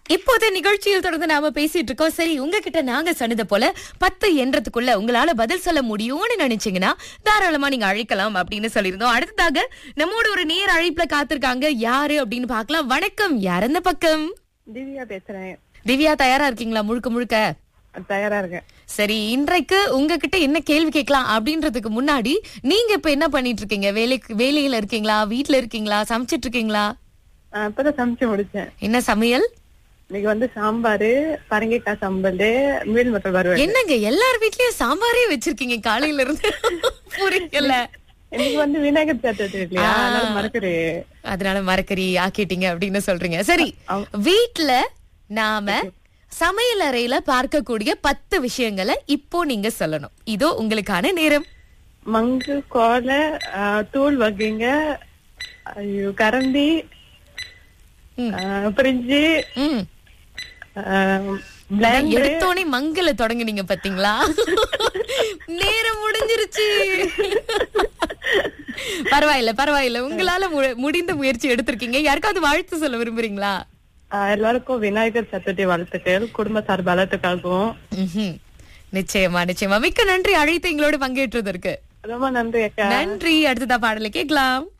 இப்போது நிகழ்ச்சியில் தொடர்ந்து நாம பேசிட்டு இருக்கோம் சரி உங்ககிட்ட நாங்க சொன்னது போல பத்து என்றதுக்குள்ள உங்களால பதில் சொல்ல முடியும்னு நினைச்சீங்கன்னா தாராளமா நீங்க அழைக்கலாம் அப்படின்னு சொல்லியிருந்தோம் அடுத்ததாக நம்மோட ஒரு நேர் அழைப்புல காத்திருக்காங்க யாரு அப்படின்னு பார்க்கலாம் வணக்கம் யார் அந்த பக்கம் திவ்யா பேசுறேன் திவ்யா தயாரா இருக்கீங்களா முழுக்க முழுக்க தயாரா இருக்கேன் சரி இன்றைக்கு உங்ககிட்ட என்ன கேள்வி கேட்கலாம் அப்படின்றதுக்கு முன்னாடி நீங்க இப்ப என்ன பண்ணிட்டு இருக்கீங்க வேலைக்கு வேலையில இருக்கீங்களா வீட்ல இருக்கீங்களா சமைச்சிட்டு இருக்கீங்களா ஆஹ் இப்பதான் சமைச்சு முடிச்சேன் என்ன சமையல் இன்னைக்கு வந்து சாம்பாரு பரங்கிக்காய் சம்பல் மீன் மட்டும் வருவேன் என்னங்க எல்லார் வீட்லயும் சாம்பாரே வச்சிருக்கீங்க காலையில இருந்து புரியல இன்னைக்கு வந்து விநாயகர் சதுர்த்தி இல்லையா அதனால மறக்குது அதனால மரக்கறி ஆக்கிட்டீங்க அப்படின்னு சொல்றீங்க சரி ஆமா. வீட்ல நாம சமையல் அறையில பார்க்கக்கூடிய பத்து விஷயங்களை இப்போ நீங்க சொல்லணும் இதோ உங்களுக்கான நேரம் மங்கு கோலை ஆஹ் தூள் வகைங்க ஐயோ கரண்டி ம். ஆஹ் பிரிஞ்சு ம் பிளேண்டர் எடுத்தோனே மங்கல தொடங்குனீங்க பாத்தீங்களா நேரம் முடிஞ்சிருச்சு பரவாயில்ல பரவாயில்ல உங்களால மு- முடிந்த முயற்சி எடுத்திருக்கீங்க யாருக்காவது வாழ்த்து சொல்ல விரும்புறீங்களா எல்லாருக்கும் விநாயகர் சதுர்த்தி வாழ்த்துக்கள் குடும்ப சார் பலத்துக்காகவும் ம்ஹும். நிச்சயமா நிச்சயமா மிக்க நன்றி அழைத்து எங்களோட பங்கேற்றதற்கு ரொம்ப நன்றி அக்கா நன்றி அடுத்ததா பாடலை கேட்கலாம்